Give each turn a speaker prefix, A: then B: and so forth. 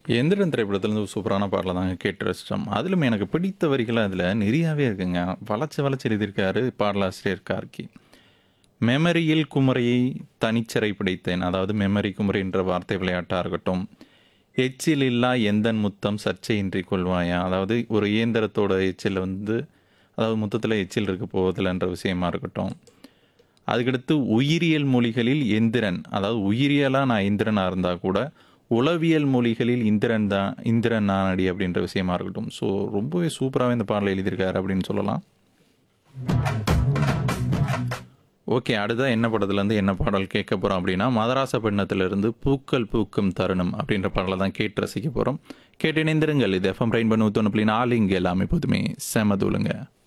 A: எந்திரன் திரைப்படத்துலேருந்து ஒரு சூப்பரான பாடலை தாங்க கேட்டு ரசித்தோம் அதிலும் எனக்கு பிடித்த வரிகள் அதில் நிறையாவே இருக்குங்க வளைச்சு வளைச்சு எழுதியிருக்காரு பாடலாசிரியர் கார்கி மெமரியில் குமரியை தனிச்சிறை பிடித்தேன் அதாவது மெமரி குமரி என்ற வார்த்தை விளையாட்டாக இருக்கட்டும் எச்சில் இல்லா எந்தன் முத்தம் சர்ச்சையின்றி கொள்வாயா அதாவது ஒரு இயந்திரத்தோட எச்சில் வந்து அதாவது முத்தத்தில் எச்சில் இருக்க போவதில்லைன்ற விஷயமா இருக்கட்டும் அதுக்கடுத்து உயிரியல் மொழிகளில் எந்திரன் அதாவது உயிரியலாக நான் இந்திரனாக இருந்தால் கூட உளவியல் மொழிகளில் இந்திரன் தான் இந்திரன் நானடி அப்படின்ற விஷயமா இருக்கட்டும் ஸோ ரொம்பவே சூப்பராகவே இந்த பாடலை எழுதியிருக்காரு அப்படின்னு சொல்லலாம் ஓகே அடுத்தா என்ன படத்துலேருந்து என்ன பாடல் கேட்க போகிறோம் அப்படின்னா மதராச பெண்ணத்திலிருந்து பூக்கள் பூக்கும் தருணம் அப்படின்ற பாடலை தான் கேட்டு ரசிக்க போகிறோம் கேட்டு இணைந்திருங்கள் இது எஃப்எம் ரெயின் பண்ணி ஊற்றணும் அப்படின்னு ஆள் இங்கே எல்லாமே போதுமே செமதுலுங்க